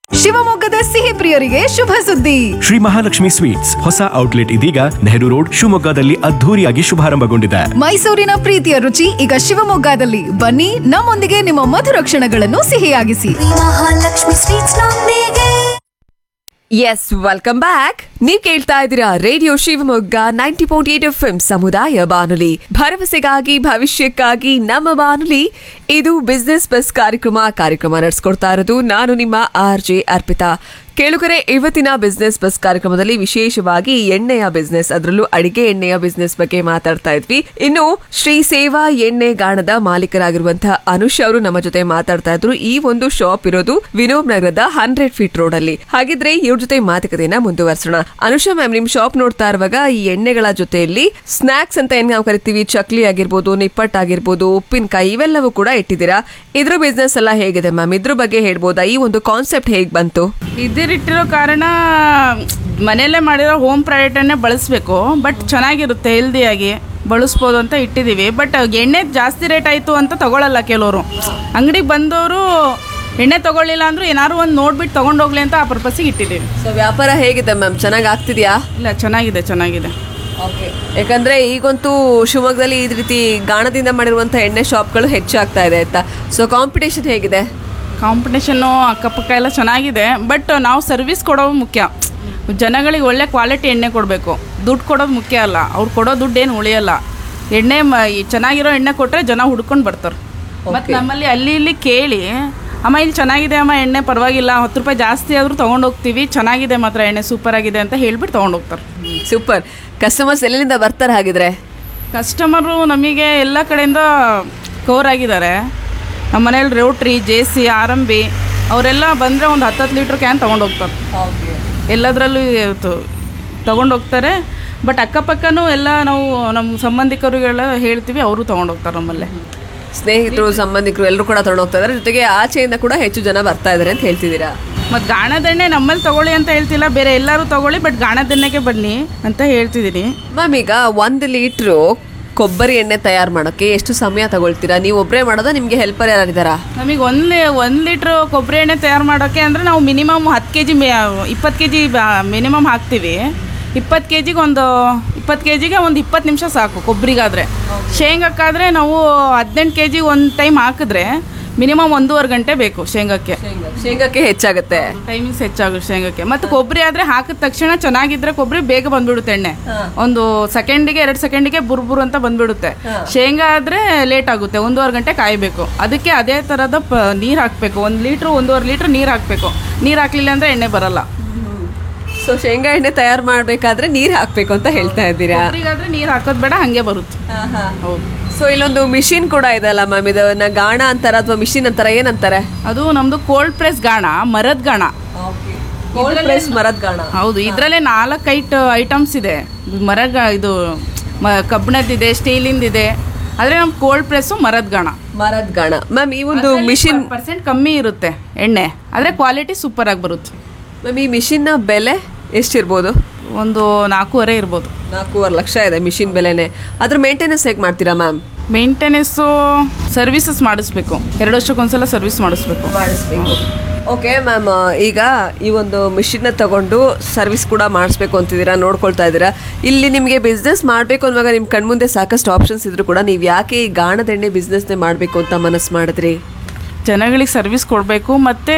ಶಿವಮೊಗ್ಗದ ಸಿಹಿ ಪ್ರಿಯರಿಗೆ ಶುಭ ಸುದ್ದಿ ಶ್ರೀ ಮಹಾಲಕ್ಷ್ಮಿ ಸ್ವೀಟ್ಸ್ ಹೊಸ ಔಟ್ಲೆಟ್ ಇದೀಗ ನೆಹರು ರೋಡ್ ಶಿವಮೊಗ್ಗದಲ್ಲಿ ಅದ್ಧೂರಿಯಾಗಿ ಶುಭಾರಂಭಗೊಂಡಿದೆ ಮೈಸೂರಿನ ಪ್ರೀತಿಯ ರುಚಿ ಈಗ ಶಿವಮೊಗ್ಗದಲ್ಲಿ ಬನ್ನಿ ನಮ್ಮೊಂದಿಗೆ ನಿಮ್ಮ ಮಧುರ ಕ್ಷಣಗಳನ್ನು ಸಿಹಿಯಾಗಿಸಿ ಮಹಾಲಕ್ಷ್ಮಿ ಸ್ವೀಟ್ಸ್ ನೊಂದಿಗೆ ಎಸ್ ವೆಲ್ಕಮ್ ಬ್ಯಾಕ್ ನೀವ್ ಕೇಳ್ತಾ ಇದ್ದೀರಾ radio Shivamogga ninety point eight F ಸಮುದಾಯ ಬಾನುಲಿ ಭರವಸೆಗಾಗಿ ಭವಿಷ್ಯಕ್ಕಾಗಿ ನಮ್ಮ ಬಾನುಲಿ ಇದು ಬಿಸ್ನೆಸ್ ಬಸ್ ಕಾರ್ಯಕ್ರಮ ಕಾರ್ಯಕ್ರಮ ನಡೆಸ್ಕೊಡ್ತಾ ಇರೋದು ನಾನು ನಿಮ್ಮ ಆರ್ ಜೆ ಅರ್ಪಿತಾ ಕೇಳುಗರೆ ಇವತ್ತಿನ ಬಿಸ್ನೆಸ್ ಬಸ್ ಕಾರ್ಯಕ್ರಮದಲ್ಲಿ ವಿಶೇಷವಾಗಿ ಎಣ್ಣೆಯ ಬಿಸ್ನೆಸ್ ಅದರಲ್ಲೂ ಅಡಿಗೆ ಎಣ್ಣೆಯ ಬಿಸ್ನೆಸ್ ಬಗ್ಗೆ ಮಾತಾಡ್ತಾ ಇದ್ವಿ ಇನ್ನು ಶ್ರೀ ಸೇವಾ ಎಣ್ಣೆ ಗಾಣದ ಮಾಲೀಕರಾಗಿರುವಂತಹ ಅನುಷ್ ಅವರು ನಮ್ಮ ಜೊತೆ ಮಾತಾಡ್ತಾ ಇದ್ರು ಈ ಒಂದು ಶಾಪ್ ಇರೋದು ವಿನೋಬ್ ನಗರದ ಹಂಡ್ರೆಡ್ ಫೀಟ್ ರೋಡ್ ಅಲ್ಲಿ ಹಾಗಿದ್ರೆ ಇವ್ರ ಜೊತೆ ಮಾತುಕತೆಯನ್ನ ಮುಂದುವರ್ಸೋಣ ಅನುಷ ಮ್ಯಾಮ್ ನಿಮ್ ಶಾಪ್ ನೋಡ್ತಾ ಇರುವಾಗ ಈ ಎಣ್ಣೆಗಳ ಜೊತೆಯಲ್ಲಿ ಸ್ನಾಕ್ಸ್ ಅಂತ ಏನ್ ನಾವು ಕರಿತೀವಿ ಚಕ್ಲಿ ಆಗಿರ್ಬೋದು ನಿಪ್ಪಟ್ ಆಗಿರ್ಬೋದು ಉಪ್ಪಿನಕಾಯಿ ಇವೆಲ್ಲವೂ ಕೂಡ ಇಟ್ಟಿದ್ದೀರಾ ಇದ್ರ ಬಿಸ್ನೆಸ್ ಎಲ್ಲ ಹೇಗಿದೆ ಮ್ಯಾಮ್ ಇದ್ರ ಬಗ್ಗೆ ಹೇಳ್ಬೋದಾ ಈ ಒಂದು ಕಾನ್ಸೆಪ್ಟ್ ಹೇಗ್ ಬಂತು ಇದಿರಿಟ್ಟಿರೋ ಕಾರಣ ಮನೆಯಲ್ಲೇ ಮಾಡಿರೋ ಹೋಮ್ ಪ್ರಾಡಕ್ಟನ್ನೇ ಬಳಸಬೇಕು ಬಟ್ ಚೆನ್ನಾಗಿರುತ್ತೆ ಹೆಲ್ದಿಯಾಗಿ ಬಳಸ್ಬೋದು ಅಂತ ಇಟ್ಟಿದ್ದೀವಿ ಬಟ್ ಎಣ್ಣೆ ಜಾಸ್ತಿ ರೇಟ್ ಆಯಿತು ಅಂತ ತಗೊಳ್ಳಲ್ಲ ಕೆಲವರು ಅಂಗಡಿಗೆ ಬಂದವರು ಎಣ್ಣೆ ತಗೊಳ್ಳಿಲ್ಲ ಅಂದರೂ ಏನಾದ್ರು ಒಂದು ನೋಡ್ಬಿಟ್ಟು ತೊಗೊಂಡೋಗ್ಲಿ ಅಂತ ಆ ಪರ್ಪಸ್ಸಿಗೆ ಇಟ್ಟಿದ್ದೀವಿ ಸೊ ವ್ಯಾಪಾರ ಹೇಗಿದೆ ಮ್ಯಾಮ್ ಚೆನ್ನಾಗಿ ಆಗ್ತಿದ್ಯಾ ಇಲ್ಲ ಚೆನ್ನಾಗಿದೆ ಚೆನ್ನಾಗಿದೆ ಯಾಕಂದ್ರೆ ಈಗಂತೂ ಶಿವಮೊಗ್ಗದಲ್ಲಿ ಈ ರೀತಿ ಗಾಣದಿಂದ ಮಾಡಿರುವಂತ ಎಣ್ಣೆ ಶಾಪ್ಗಳು ಹೆಚ್ಚಾಗ್ತಾ ಇದೆ ಆಯ್ತಾ ಸೊ ಕಾಂಪಿಟೇಷನ್ ಹೇಗಿದೆ ಕಾಂಪಿಟೇಷನ್ನು ಅಕ್ಕಪಕ್ಕ ಎಲ್ಲ ಚೆನ್ನಾಗಿದೆ ಬಟ್ ನಾವು ಸರ್ವಿಸ್ ಕೊಡೋದು ಮುಖ್ಯ ಜನಗಳಿಗೆ ಒಳ್ಳೆ ಕ್ವಾಲಿಟಿ ಎಣ್ಣೆ ಕೊಡಬೇಕು ದುಡ್ಡು ಕೊಡೋದು ಮುಖ್ಯ ಅಲ್ಲ ಅವ್ರು ಕೊಡೋ ದುಡ್ಡು ಏನು ಉಳಿಯಲ್ಲ ಎಣ್ಣೆ ಮ ಈ ಚೆನ್ನಾಗಿರೋ ಎಣ್ಣೆ ಕೊಟ್ಟರೆ ಜನ ಹುಡ್ಕೊಂಡು ಬರ್ತಾರೆ ಮತ್ತು ನಮ್ಮಲ್ಲಿ ಅಲ್ಲಿ ಇಲ್ಲಿ ಕೇಳಿ ಅಮ್ಮ ಇಲ್ಲಿ ಚೆನ್ನಾಗಿದೆ ಅಮ್ಮ ಎಣ್ಣೆ ಪರವಾಗಿಲ್ಲ ಹತ್ತು ರೂಪಾಯಿ ಜಾಸ್ತಿ ಆದರೂ ತೊಗೊಂಡೋಗ್ತೀವಿ ಚೆನ್ನಾಗಿದೆ ಮಾತ್ರ ಎಣ್ಣೆ ಸೂಪರ್ ಆಗಿದೆ ಅಂತ ಹೇಳ್ಬಿಟ್ಟು ತೊಗೊಂಡೋಗ್ತಾರೆ ಸೂಪರ್ ಕಸ್ಟಮರ್ಸ್ ಎಲ್ಲಿಂದ ಬರ್ತಾರೆ ಹಾಗಿದ್ರೆ ಕಸ್ಟಮರು ನಮಗೆ ಎಲ್ಲ ಕಡೆಯಿಂದ ಕವರ್ ಆಗಿದ್ದಾರೆ ನಮ್ಮ ಮನೇಲಿ Rotary J C R M B ಅವರೆಲ್ಲ ಬಂದರೆ ಒಂದು ಹತ್ತತ್ತು ಲೀಟ್ರ್ ಕ್ಯಾನ್ ತೊಗೊಂಡೋಗ್ತಾರೆ ಎಲ್ಲದರಲ್ಲೂ ತೊಗೊಂಡೋಗ್ತಾರೆ ಬಟ್ ಅಕ್ಕಪಕ್ಕನೂ ಎಲ್ಲ ನಾವು ನಮ್ಮ ಸಂಬಂಧಿಕರಿಗೆಲ್ಲ ಹೇಳ್ತೀವಿ ಅವರು ತೊಗೊಂಡೋಗ್ತಾರೆ ನಮ್ಮಲ್ಲೇ ಸ್ನೇಹಿತರು ಸಂಬಂಧಿಕರು ಎಲ್ಲರೂ ಕೂಡ ತಗೊಂಡು ಹೋಗ್ತಾ ಇದಾರೆ ಜೊತೆಗೆ ಆಚೆಯಿಂದ ಕೂಡ ಹೆಚ್ಚು ಜನ ಬರ್ತಾ ಇದಾರೆ ಅಂತ ಹೇಳ್ತಿದ್ದೀರಾ ಮತ್ತು ಗಾಣದೆಣ್ಣೆ ನಮ್ಮಲ್ಲಿ ತಗೊಳ್ಳಿ ಅಂತ ಹೇಳ್ತಿಲ್ಲ ಬೇರೆ ಎಲ್ಲರೂ ತಗೊಳ್ಳಿ ಬಟ್ ಗಾಣದೆಣ್ಣೆಗೆ ಬನ್ನಿ ಅಂತ ಹೇಳ್ತಿದ್ದೀನಿ ಮ್ಯಾಮ್ ಈಗ ಒಂದು ಲೀಟ್ರು ಕೊಬ್ಬರಿ ಎಣ್ಣೆ ತಯಾರು ಮಾಡೋಕ್ಕೆ ಎಷ್ಟು ಸಮಯ ತಗೊಳ್ತೀರಾ ನೀವು ಒಬ್ಬರೇ ಮಾಡೋದಾ ನಿಮಗೆ ಹೆಲ್ಪರ್ ಯಾರಿದ್ದಾರಾ ನಮಗೆ ಒಂದು ಒಂದು ಲೀಟ್ರ್ ಕೊಬ್ಬರಿ ಎಣ್ಣೆ ತಯಾರು ಮಾಡೋಕ್ಕೆ ಅಂದರೆ ನಾವು ಮಿನಿಮಮ್ ಹತ್ತು ಕೆ ಜಿ ಇಪ್ಪತ್ತು ಕೆ ಜಿ ಮಿನಿಮಮ್ ಹಾಕ್ತೀವಿ ಇಪ್ಪತ್ತು ಕೆ ಜಿಗೆ ಒಂದು ಇಪ್ಪತ್ತು ಕೆ ಜಿಗೆ ಒಂದು ಇಪ್ಪತ್ತು ನಿಮಿಷ ಸಾಕು ಕೊಬ್ಬರಿಗಾದರೆ ಶೇಂಗಕ್ಕಾದರೆ ನಾವು ಹದಿನೆಂಟು ಕೆ ಜಿ ಒಂದು ಟೈಮ್ ಹಾಕಿದ್ರೆ ಮಿನಿಮಮ್ ಒಂದೂವರೆ ಗಂಟೆ ಬೇಕು ಶೇಂಗಕ್ಕೆ ಶೇಂಗಕ್ಕೆ ಹೆಚ್ಚಾಗುತ್ತೆ ಟೈಮಿಂಗ್ಸ್ ಹೆಚ್ಚಾಗುತ್ತೆ ಶೇಂಗಕ್ಕೆ ಮತ್ತು ಕೊಬ್ಬರಿ ಆದರೆ ಹಾಕಿದ ತಕ್ಷಣ ಚೆನ್ನಾಗಿದ್ರೆ ಕೊಬ್ಬರಿ ಬೇಗ ಬಂದ್ಬಿಡುತ್ತೆ ಎಣ್ಣೆ ಒಂದು ಸೆಕೆಂಡಿಗೆ ಎರಡು ಸೆಕೆಂಡಿಗೆ ಬುರ್ಬುರು ಅಂತ ಬಂದ್ಬಿಡುತ್ತೆ ಶೇಂಗಾ ಆದರೆ ಲೇಟ್ ಆಗುತ್ತೆ ಒಂದೂವರೆ ಗಂಟೆ ಕಾಯಬೇಕು ಅದಕ್ಕೆ ಅದೇ ಥರದ ಪ ನೀರು ಹಾಕಬೇಕು ಒಂದು ಲೀಟ್ರ್ ಒಂದೂವರೆ ಲೀಟ್ರ್ ನೀರು ಹಾಕಬೇಕು ನೀರು ಹಾಕ್ಲಿಲ್ಲ ಅಂದರೆ ಎಣ್ಣೆ ಬರಲ್ಲ ಸೊ ಶೇಂಗಾ ಎಣ್ಣೆ ತಯಾರು ಮಾಡಬೇಕಾದ್ರೆ ನೀರು ಹಾಕಬೇಕು ಅಂತ ಹೇಳ್ತಾ ಇದ್ದೀರಾ ಕೊಬ್ಬರಿಗಾದ್ರೆ ನೀರು ಹಾಕೋದು ಬೇಡ ಹಾಗೆ ಬರುತ್ತೆ ಹೌದು ಸೊ ಇಲ್ಲೊಂದು ಮಿಷಿನ್ ಕೂಡ ಇದೆಲ್ಲ ಮ್ಯಾಮ್ ಇದನ್ನ ಗಾಣ ಅಂತಾರ ಅಥವಾ ಮಿಷಿನ್ ಅಂತಾರ ಏನಂತಾರೆ ಅದು ನಮ್ಮದು ಕೋಲ್ಡ್ ಪ್ರೆಸ್ ಗಾಣ ಮರದ ಗಾಣ ಪ್ರೆಸ್ ಮರದ ಗಾಣ ಹೌದು ಇದರಲ್ಲೇ ನಾಲ್ಕು ಐಟ್ ಐಟಮ್ಸ್ ಇದೆ ಮರ ಗಾ- ಇದು ಮ ಕಬ್ಬಿಣದಿದೆ ಸ್ಟೀಲಿಂದಿದೆ ಆದರೆ ನಮ್ಮ ಕೋಲ್ಡ್ ಪ್ರೆಸ್ಸು ಮರದ ಗಾಣ ಮರದ ಗಾಣ ಮ್ಯಾಮ್ ಈ ಒಂದು ಮಿಷಿನ್ ಪರ್ಸೆಂಟ್ ಕಮ್ಮಿ ಇರುತ್ತೆ ಎಣ್ಣೆ ಆದರೆ ಕ್ವಾಲಿಟಿ ಸೂಪರ್ ಆಗಿ ಬರುತ್ತೆ ಮ್ಯಾಮ್ ಈ ಮಿಷಿನ್ನ ಬೆಲೆ ಎಷ್ಟಿರ್ಬೋದು ಒಂದು ನಾಲ್ಕೂವರೆ ಇರ್ಬೋದು ನಾಲ್ಕೂವರೆ ಲಕ್ಷ ಇದೆ ಮಿಷಿನ್ ಬೆಲೆನೆ ಅದ್ರ ಮೇಂಟೆನೆನ್ಸ್ ಹೇಗೆ ಮಾಡ್ತೀರಾ ಮ್ಯಾಮ್ ಮೇಂಟೆನೆನ್ಸು ಸರ್ವಿಸಸ್ ಮಾಡಿಸ್ಬೇಕು ಎರಡು ವರ್ಷಕ್ಕೊಂದ್ಸಲ ಸರ್ವಿಸ್ ಮಾಡಿಸ್ಬೇಕು ಮಾಡಿಸ್ಬೇಕು ಓಕೆ ಮ್ಯಾಮ್ ಈಗ ಈ ಒಂದು ಮಿಷಿನ್ನ ತಗೊಂಡು ಸರ್ವಿಸ್ ಕೂಡ ಮಾಡಿಸ್ಬೇಕು ಅಂತಿದ್ದೀರಾ ನೋಡ್ಕೊಳ್ತಾ ಇದ್ದೀರಾ ಇಲ್ಲಿ ನಿಮಗೆ ಬಿಸ್ನೆಸ್ ಮಾಡಬೇಕು ಅನ್ನುವಾಗ ನಿಮ್ಮ ಕಣ್ಮುಂದೆ ಸಾಕಷ್ಟು ಆಪ್ಷನ್ಸ್ ಇದ್ರು ಕೂಡ ನೀವು ಯಾಕೆ ಈ ಗಾಣದೆಣ್ಣೆ ಬಿಸ್ನೆಸ್ನೇ ಮಾಡಬೇಕು ಅಂತ ಮನಸ್ಸು ಮಾಡಿದ್ರಿ ಜನಗಳಿಗೆ ಸರ್ವಿಸ್ ಕೊಡಬೇಕು ಮತ್ತು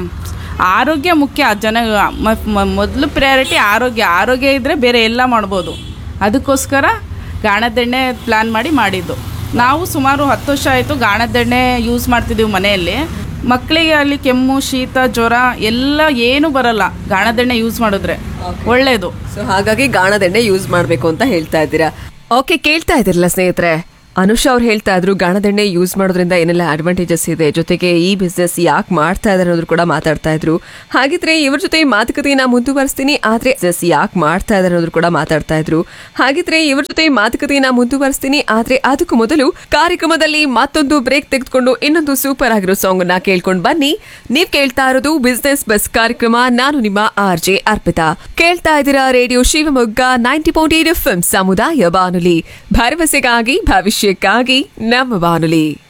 ಆರೋಗ್ಯ ಮುಖ್ಯ ಜನ ಮೊದಲು ಪ್ರಿಯಾರಿಟಿ ಆರೋಗ್ಯ ಆರೋಗ್ಯ ಇದ್ದರೆ ಬೇರೆ ಎಲ್ಲ ಮಾಡ್ಬೋದು ಅದಕ್ಕೋಸ್ಕರ ಗಾಣದೆಣ್ಣೆ ಪ್ಲ್ಯಾನ್ ಮಾಡಿ ಮಾಡಿದ್ದು ನಾವು ಸುಮಾರು ಹತ್ತು ವರ್ಷ ಆಯಿತು ಗಾಣದೆಣ್ಣೆ ಯೂಸ್ ಮಾಡ್ತಿದ್ದೀವಿ ಮನೆಯಲ್ಲಿ ಮಕ್ಕಳಿಗೆ ಅಲ್ಲಿ ಕೆಮ್ಮು ಶೀತ ಜ್ವರ ಎಲ್ಲ ಏನೂ ಬರಲ್ಲ ಗಾಣದೆಣ್ಣೆ ಯೂಸ್ ಮಾಡಿದ್ರೆ ಒಳ್ಳೆಯದು ಸೊ ಹಾಗಾಗಿ ಗಾಣದೆಣ್ಣೆ ಯೂಸ್ ಮಾಡಬೇಕು ಅಂತ ಹೇಳ್ತಾ ಇದ್ದೀರಾ ಓಕೆ ಕೇಳ್ತಾ ಇದ್ದೀರಲ್ಲ ಸ್ನೇಹಿತರೆ ಅನುಷ್ ಅವ್ರು ಹೇಳ್ತಾ ಇದ್ರು ಗಾಣದೆಣ್ಣೆ ಯೂಸ್ ಮಾಡೋದ್ರಿಂದ ಏನೆಲ್ಲ ಅಡ್ವಾಂಟೇಜಸ್ ಇದೆ ಜೊತೆಗೆ ಈ ಬಿಸ್ನೆಸ್ ಯಾಕೆ ಮಾಡ್ತಾ ಇದ್ದಾರೆ ಅನ್ನೋದು ಕೂಡ ಮಾತಾಡ್ತಾ ಇದ್ರು ಹಾಗಿದ್ರೆ ಇವ್ರ ಜೊತೆ ಈ ಮಾತುಕತೆಯನ್ನ ಮುಂದುವರಿಸ್ತೀನಿ ಆದ್ರೆ ಬಿಸ್ನೆಸ್ ಯಾಕೆ ಮಾಡ್ತಾ ಇದ್ದಾರೆ ಅನ್ನೋದು ಕೂಡ ಮಾತಾಡ್ತಾ ಇದ್ರು ಹಾಗಿದ್ರೆ ಇವ್ರ ಜೊತೆ ಈ ಮಾತುಕತೆಯನ್ನ ಮುಂದುವರಿಸ್ತೀನಿ ಆದ್ರೆ ಅದಕ್ಕೂ ಮೊದಲು ಕಾರ್ಯಕ್ರಮದಲ್ಲಿ ಮತ್ತೊಂದು ಬ್ರೇಕ್ ತೆಗೆದುಕೊಂಡು ಇನ್ನೊಂದು ಸೂಪರ್ ಆಗಿರೋ ಸಾಂಗ್ ಅನ್ನ ಕೇಳ್ಕೊಂಡು ಬನ್ನಿ ನೀವ್ ಕೇಳ್ತಾ ಇರೋದು ಬಿಸ್ನೆಸ್ ಬಸ್ ಕಾರ್ಯಕ್ರಮ ನಾನು ನಿಮ್ಮ ಆರ್ ಜೆ ಅರ್ಪಿತಾ ಕೇಳ್ತಾ ಇದ್ದೀರಾ radio Shivamogga ninety point eight F ಸಮುದಾಯ ಬಾನುಲಿ ಭರವಸೆಗಾಗಿ ಭವಿಷ್ಯಕ್ಕಾಗಿ ನಮ್ಮ ಬಾನುಲಿ